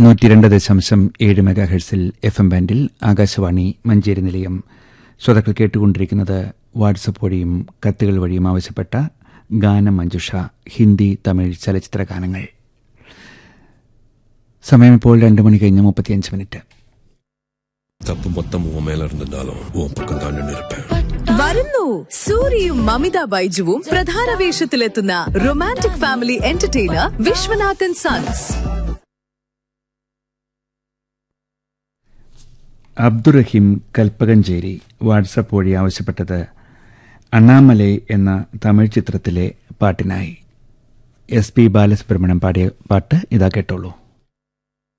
നൂറ്റിരണ്ട് ദശാംശം ഏഴ് മെഗാ ഹെർസിൽ എഫ് എം ബാൻഡിൽ ആകാശവാണി മഞ്ചേരി നിലയം ശ്രോതാക്കൾ കേട്ടുകൊണ്ടിരിക്കുന്നത് വാട്സപ്പ് വഴിയും കത്തുകൾ വഴിയും ആവശ്യപ്പെട്ട ഗാനം മഞ്ജുഷ ഹിന്ദി തമിഴ് ചലച്ചിത്ര ഗാനങ്ങൾ സമയം ഇപ്പോൾ രണ്ട് മണി കഴിഞ്ഞ് മുപ്പത്തിയഞ്ച് മിനിറ്റ് தப்பு மொத்தம் உன் மேல இருந்திருந்தாலும் உன் பக்கம் தான் நின்று இருப்பேன் വരുന്നു സൂര്യയും മമിത ബൈജുവും പ്രധാന വേഷത്തിലെത്തുന്ന romantic family entertainer Viswanathan sons Abdurahim Kalpakanchery WhatsApp വഴി ആവശ്യപ്പെട്ടത് അണ്ണാമലൈ എന്ന തമിഴ് ചിത്രത്തിലെ പാട്ടിനായി എസ് പി ബാലസുബ്രഹ്മണ്യം പാടിയ പാട്ട് ഇതാ കേട്ടോളൂ